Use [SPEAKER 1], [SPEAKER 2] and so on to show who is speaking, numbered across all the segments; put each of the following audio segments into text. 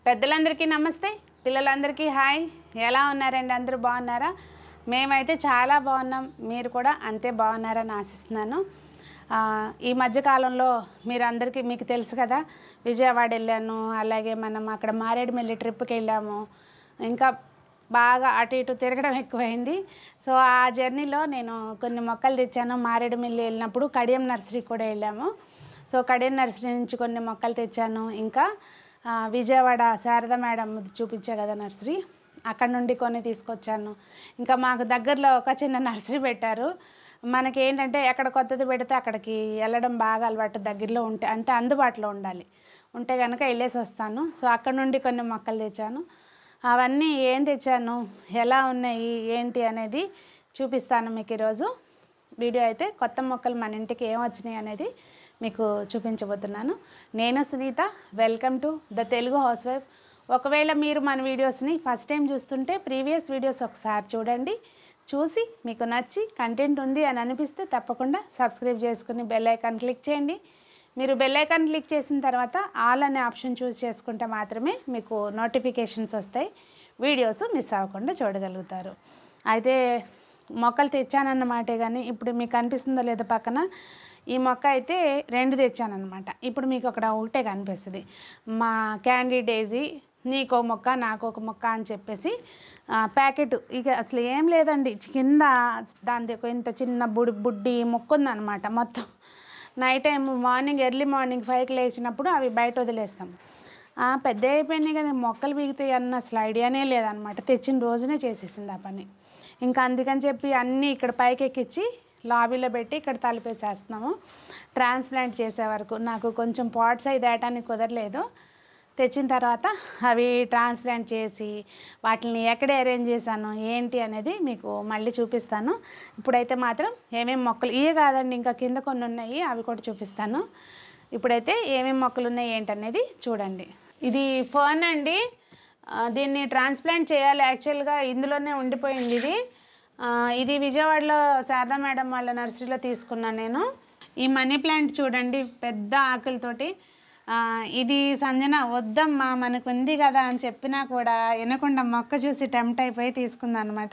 [SPEAKER 1] పెద్దలందరికీ నమస్తే పిల్లలందరికీ హాయ్ ఎలా ఉన్నారండి అందరూ బాగున్నారా మేమైతే చాలా బాగున్నాం మీరు కూడా అంతే బాగున్నారని ఆశిస్తున్నాను ఆ, ఈ మధ్యకాలంలో మీరు అందరికీ మీకు తెలుసు కదా విజయవాడ వెళ్ళాను అలాగే మనం అక్కడ మారేడుమిల్లి ట్రిప్కి వెళ్ళాము ఇంకా బాగా అటు ఇటు తిరగడం ఎక్కువైంది సో ఆ జర్నీలో నేను కొన్ని మొక్కలు తెచ్చాను మారేడుమిల్లి వెళ్ళినప్పుడు కడియం నర్సరీ కూడా వెళ్ళాము సో కడియం నర్సరీ నుంచి కొన్ని మొక్కలు తెచ్చాను ఇంకా ఆ, విజయవాడ శారద మేడం చూపించా కదా నర్సరీ అక్కడ నుండి కొన్ని తీసుకొచ్చాను ఇంకా మాకు దగ్గరలో ఒక చిన్న నర్సరీ పెట్టారు మనకి ఏంటంటే ఎక్కడ కొత్తది పెడితే అక్కడికి వెళ్ళడం బాగా అలవాటు దగ్గరలో ఉంటే అంటే అందుబాటులో ఉండాలి ఉంటే కనుక వెళ్ళేసి వస్తాను సో అక్కడ నుండి కొన్ని మొక్కలు తెచ్చాను అవన్నీ ఏం తెచ్చాను ఎలా ఉన్నాయి ఏంటి అనేది చూపిస్తాను మీకు ఈరోజు వీడియో అయితే కొత్త మొక్కలు మన ఇంటికి ఏం వచ్చినాయి అనేది మీకు చూపించబోతున్నాను నేను Sunitha welcome to the Telugu housewife ఒకవేళ మీరు మన వీడియోస్ని ఫస్ట్ టైం చూస్తుంటే ప్రీవియస్ వీడియోస్ ఒకసారి చూడండి చూసి మీకు నచ్చి కంటెంట్ ఉంది అని అనిపిస్తే తప్పకుండా సబ్స్క్రైబ్ చేసుకుని బెల్ ఐకాన్ క్లిక్ చేయండి మీరు బెల్ ఐకాన్ క్లిక్ చేసిన తర్వాత ఆల్ అనే ఆప్షన్ చూస్ చేసుకుంటే మాత్రమే మీకు నోటిఫికేషన్స్ వస్తాయి వీడియోస్ మిస్ అవ్వకుండా చూడగలుగుతారు అయితే మొక్కలు తెచ్చానన్నమాటే కానీ ఇప్పుడు మీకు కనిపిస్తుందో లేదో పక్కన ఈ మొక్క అయితే రెండు తెచ్చానన్నమాట ఇప్పుడు మీకు అక్కడ ఒకటే కనిపిస్తుంది మా క్యాండీ డేజీ నీకో మొక్క నాకు ఒక మొక్క అని చెప్పేసి ఆ, ప్యాకెట్ ఇక అసలు ఏం లేదండి కింద దాని ఒక ఇంత చిన్న బుడి బుడ్డి మొక్క ఉందన్నమాట మొత్తం night time morning early morning ఫైవ్కి లేచినప్పుడు అవి బయట వదిలేస్తాం ఆ, పెద్ద అయిపోయినాయి కదా మొక్కలు బిగుతాయి అన్న అసలు ఐడియానే లేదనమాట తెచ్చిన రోజునే చేసేసింది ఆ పని ఇంకా అందుకని చెప్పి అన్నీ ఇక్కడ పైకి ఎక్కించి లాబీలో పెట్టి ఇక్కడ తలిపేసేస్తున్నాము ట్రాన్స్ప్లాంట్ చేసే వరకు నాకు కొంచెం పాట్స్ అయి తేటానికి కుదరలేదు తెచ్చిన తర్వాత అవి ట్రాన్స్ప్లాంట్ చేసి వాటిని ఎక్కడ అరేంజ్ చేశాను ఏంటి అనేది మీకు మళ్ళీ చూపిస్తాను ఇప్పుడైతే మాత్రం ఏమేమి మొక్కలు ఇవే కాదండి ఇంకా కింద కొన్ని ఉన్నాయి అవి కూడా చూపిస్తాను ఇప్పుడైతే ఏమేమి మొక్కలు ఉన్నాయి ఏంటనేది చూడండి ఇది ఫోన్ అండి ఆ, దీన్ని ట్రాన్స్ప్లాంట్ చేయాలి యాక్చువల్గా ఇందులోనే ఉండిపోయింది ఇది ఆ, ఇది విజయవాడలో శారదా మేడం వాళ్ళ నర్సరీలో తీసుకున్నాను నేను ఈ మనీ ప్లాంట్ చూడండి పెద్ద ఆకులతోటి ఆ, ఇది సంజన వద్దమ్మా మనకు ఉంది కదా అని చెప్పినా కూడా వినకుండా మొక్క చూసి టెంప్ట్ అయిపోయి తీసుకుందనమాట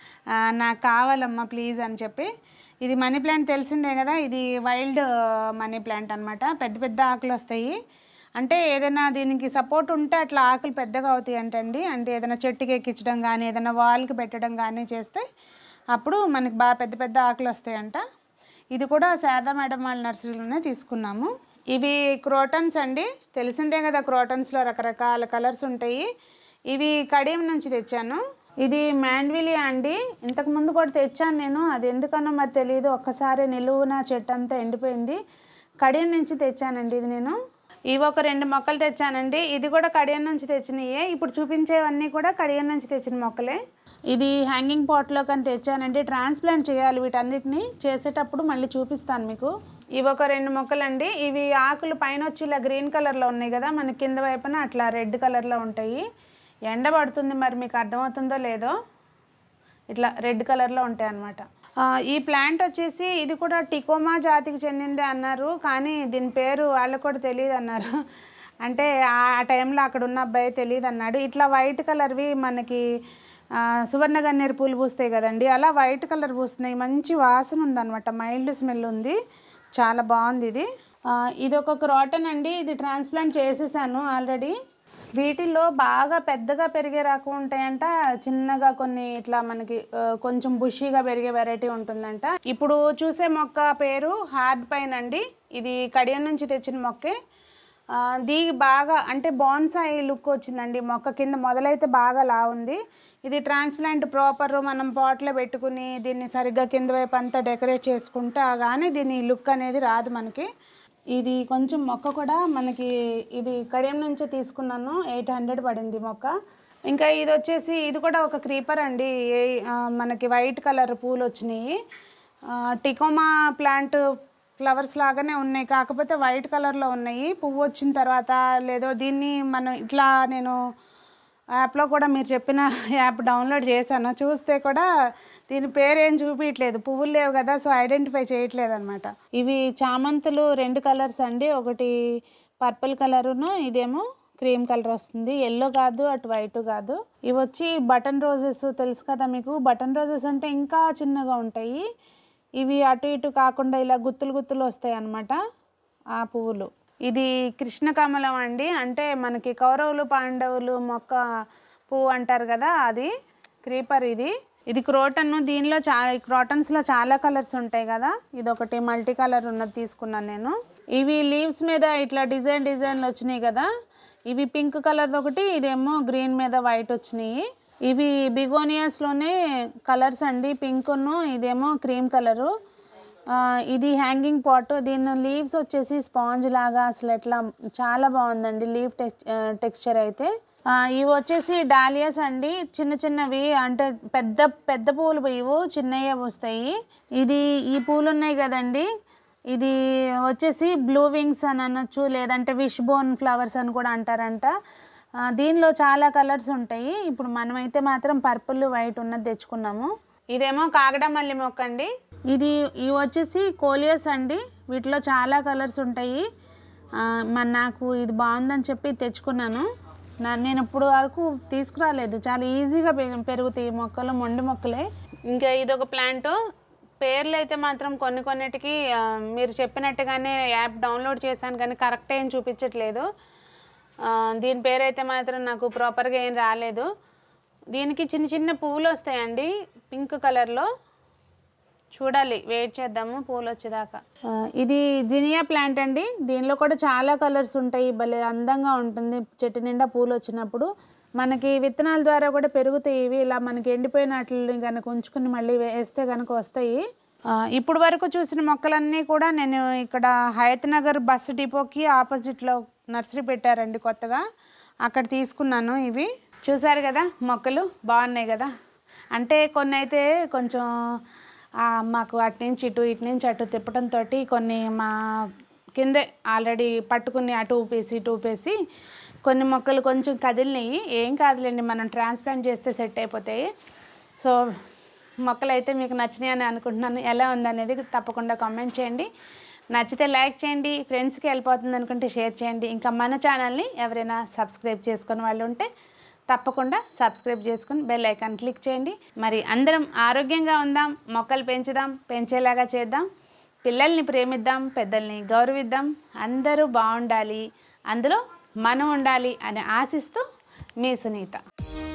[SPEAKER 1] నాకు కావాలమ్మా ప్లీజ్ అని చెప్పి ఇది మనీ ప్లాంట్ తెలిసిందే కదా ఇది వైల్డ్ మనీ ప్లాంట్ అనమాట పెద్ద పెద్ద ఆకులు వస్తాయి అంటే ఏదైనా దీనికి సపోర్ట్ ఉంటే అట్లా ఆకులు పెద్దగా అవుతాయి అంటండి అంటే ఏదైనా చెట్టుకి ఎక్కించడం కానీ ఏదైనా వాల్కి పెట్టడం కానీ చేస్తే అప్పుడు మనకి బాగా పెద్ద పెద్ద ఆకులు వస్తాయంట ఇది కూడా శారదా మేడం వాళ్ళ నర్సరీలోనే తీసుకున్నాము ఇవి క్రోటన్స్ అండి తెలిసిందే కదా క్రోటన్స్లో రకరకాల కలర్స్ ఉంటాయి ఇవి కడియం నుంచి తెచ్చాను ఇది మ్యాండ్విలియా అండి ఇంతకు ముందు కూడా తెచ్చాను నేను అది ఎందుకనో మరి తెలియదు ఒక్కసారి నిలువున చెట్టు అంతా ఎండిపోయింది కడియం నుంచి తెచ్చానండి ఇది నేను ఇవి ఒక రెండు మొక్కలు తెచ్చానండి ఇది కూడా కడియం నుంచి తెచ్చినయే ఇప్పుడు చూపించేవన్నీ కూడా కడియం నుంచి తెచ్చిన మొక్కలే ఇది హ్యాంగింగ్ పాట్లో కానీ తెచ్చానండి ట్రాన్స్ప్లాంట్ చేయాలి వీటన్నిటిని చేసేటప్పుడు మళ్ళీ చూపిస్తాను మీకు ఇవి ఒక రెండు మొక్కలండి ఇవి ఆకులు పైన వచ్చి ఇలా గ్రీన్ కలర్లో ఉన్నాయి కదా మన కింద వైపున అట్లా రెడ్ కలర్లో ఉంటాయి ఎండ పడుతుంది మరి మీకు అర్థమవుతుందో లేదో ఇట్లా రెడ్ కలర్లో ఉంటాయి అన్నమాట ఆ, ఈ ప్లాంట్ వచ్చేసి ఇది కూడా టికోమా జాతికి చెందిందే అన్నారు కానీ దీని పేరు వాళ్ళకు కూడా తెలియదు అన్నారు అంటే ఆ టైంలో అక్కడ ఉన్న అబ్బాయి తెలియదు అన్నాడు ఇట్లా వైట్ కలర్వి మనకి ఆ, సువర్ణ గన్నేరు పూలు పూస్తాయి కదండి అలా వైట్ కలర్ పూస్తున్నాయి మంచి వాసన ఉందన్నమాట మైల్డ్ స్మెల్ ఉంది చాలా బాగుంది ఇది ఆ, ఇది ఒక క్రాటన్ అండి ఇది ట్రాన్స్ప్లాంట్ చేసేసాను ఆల్రెడీ వీటిల్లో బాగా పెద్దగా పెరిగే రకం ఉంటాయంట చిన్నగా కొన్ని ఇట్లా మనకి ఆ, కొంచెం బుషీగా పెరిగే వెరైటీ ఉంటుందంట ఇప్పుడు చూసే మొక్క పేరు హార్డ్ పైన్ అండి ఇది కడియం నుంచి తెచ్చిన మొక్కే ఆ, దీ బాగా అంటే బాన్సాయి లుక్ వచ్చిందండి మొక్క కింద మొదలైతే బాగా లా ఉంది ఇది ట్రాన్స్ప్లాంట్ ప్రాపర్ మనం పాట్లో పెట్టుకుని దీన్ని సరిగ్గా కింద వైపు అంతా డెకరేట్ చేసుకుంటే కానీ దీని లుక్ అనేది రాదు మనకి ఇది కొంచెం మొక్క కూడా మనకి ఇది కడియం నుంచే తీసుకున్నాను ఎయిట్ హండ్రెడ్ పడింది మొక్క ఇంకా ఇది వచ్చేసి ఇది కూడా ఒక క్రీపర్ అండి ఏ- ఆ, మనకి వైట్ కలర్ పూలు వచ్చినాయి ఆ, టికోమా ప్లాంట్ ఫ్లవర్స్ లాగానే ఉన్నాయి కాకపోతే వైట్ కలర్లో ఉన్నాయి పువ్వు వచ్చిన తర్వాత లేదో దీన్ని మనం ఇట్లా నేను యాప్లో కూడా మీరు చెప్పిన యాప్ డౌన్లోడ్ చేశాను చూస్తే కూడా దీని పేరు ఏం చూపించట్లేదు పువ్వులు లేవు కదా సో ఐడెంటిఫై చేయట్లేదు అనమాట ఇవి చామంతులు రెండు కలర్స్ అండి ఒకటి పర్పుల్ కలరును ఇదేమో క్రీమ్ కలర్ వస్తుంది ఎల్లో కాదు అటు వైట్ కాదు ఇవి వచ్చి బటన్ రోజెస్ తెలుసు కదా మీకు బటన్ రోజెస్ అంటే ఇంకా చిన్నగా ఉంటాయి ఇవి అటు ఇటు కాకుండా ఇలా గుత్తులు గుత్తులు వస్తాయి అన్నమాట ఆ పువ్వులు ఇది కృష్ణ కమలం అండి అంటే మనకి కౌరవులు పాండవులు మొక్క పువ్వు అంటారు కదా అది క్రీపర్ ఇది ఇది క్రోటన్ దీనిలో చాలా క్రోటన్స్లో చాలా కలర్స్ ఉంటాయి కదా ఇది ఒకటి మల్టీ కలర్ ఉన్నది తీసుకున్నాను నేను ఇవి లీవ్స్ మీద ఇట్లా డిజైన్ డిజైన్లు వచ్చినాయి కదా ఇవి పింక్ కలర్ ఒకటి ఇదేమో గ్రీన్ మీద వైట్ వచ్చినాయి ఇవి బిగోనియాస్లోనే కలర్స్ అండి పింక్ను ఇదేమో క్రీమ్ కలరు ఆ, ఇది హ్యాంగింగ్ పాట్ దీని లీవ్స్ వచ్చేసి స్పాంజ్ లాగా అసలు ఎట్లా చాలా బాగుందండి లీవ్ టెక్స్ టెక్స్చర్ అయితే ఆ, ఇవి వచ్చేసి డాలియాస్ అండి చిన్న చిన్నవి అంటే పెద్ద పెద్ద పూలు ఇవి చిన్నవి వస్తాయి ఇది ఈ పూలు ఉన్నాయి కదండి ఇది వచ్చేసి బ్లూ వింగ్స్ అని అనొచ్చు లేదంటే విష్ బోన్ ఫ్లవర్స్ అని కూడా అంటారంట ఆ, దీనిలో చాలా కలర్స్ ఉంటాయి ఇప్పుడు మనమైతే మాత్రం పర్పుల్ వైట్ ఉన్నది తెచ్చుకున్నాము ఇదేమో కాగడమల్లి మొక్క అండి ఇది ఇవి వచ్చేసి కోలియస్ అండి వీటిలో చాలా కలర్స్ ఉంటాయి ఆ, మరి నాకు ఇది బాగుందని చెప్పి తెచ్చుకున్నాను నా నేను ఇప్పుడు వరకు తీసుకురాలేదు చాలా ఈజీగా పె- పెరుగుతాయి ఈ మొక్కలు మొండి మొక్కలే ఇంకా ఇది ఒక ప్లాంట్ పేర్లు అయితే మాత్రం కొన్ని కొన్నిటికి ఆ, మీరు చెప్పినట్టుగానే యాప్ డౌన్లోడ్ చేశాను కానీ కరెక్ట్ ఏం చూపించట్లేదు ఆ, దీని పేరు అయితే మాత్రం నాకు ప్రాపర్గా ఏం రాలేదు దీనికి చిన్న చిన్న పువ్వులు వస్తాయండి పింక్ కలర్లో చూడాలి వెయిట్ చేద్దాము పూలు వచ్చేదాకా ఆ, ఇది జినియా ప్లాంట్ అండి దీనిలో కూడా చాలా కలర్స్ ఉంటాయి భలే అందంగా ఉంటుంది చెట్టు నిండా పూలు వచ్చినప్పుడు మనకి విత్తనాల ద్వారా కూడా పెరుగుతాయి ఇవి ఇలా మనకి ఎండిపోయినట్లు కనుక ఉంచుకుని మళ్ళీ వేస్తే కనుక వస్తాయి ఆ, ఇప్పుడు వరకు చూసిన మొక్కలన్నీ కూడా నేను ఇక్కడ హయత్ నగర్ బస్ డిపోకి ఆపోజిట్లో నర్సరీ పెట్టారండి కొత్తగా అక్కడ తీసుకున్నాను ఇవి చూసారు కదా మొక్కలు బాగున్నాయి కదా అంటే కొన్ని అయితే కొంచెం ఆ, మాకు అటు నుంచి ఇటు ఇటు నుంచి అటు తిప్పడంతో కొన్ని మా కిందే ఆల్రెడీ పట్టుకుని అటు ఊపేసి ఇటు ఊపేసి కొన్ని మొక్కలు కొంచెం కదిలినాయి ఏం కాదులేండి మనం ట్రాన్స్ప్లాంట్ చేస్తే సెట్ అయిపోతాయి సో మొక్కలు అయితే మీకు నచ్చినాయి అని అనుకుంటున్నాను ఎలా ఉందనేది తప్పకుండా కామెంట్ చేయండి నచ్చితే లైక్ చేయండి ఫ్రెండ్స్కి వెళ్ళిపోతుంది అనుకుంటే షేర్ చేయండి ఇంకా మన ఛానల్ని ఎవరైనా సబ్స్క్రైబ్ చేసుకుని వాళ్ళు ఉంటే తప్పకుండా సబ్స్క్రైబ్ చేసుకుని బెల్ ఐకాన్ క్లిక్ చేయండి మరి అందరం ఆరోగ్యంగా ఉందాం మొక్కలు పెంచుదాం పెంచేలాగా చేద్దాం పిల్లల్ని ప్రేమిద్దాం పెద్దల్ని గౌరవిద్దాం అందరూ బాగుండాలి అందులో మనం ఉండాలి అని ఆశిస్తూ మీ సునీత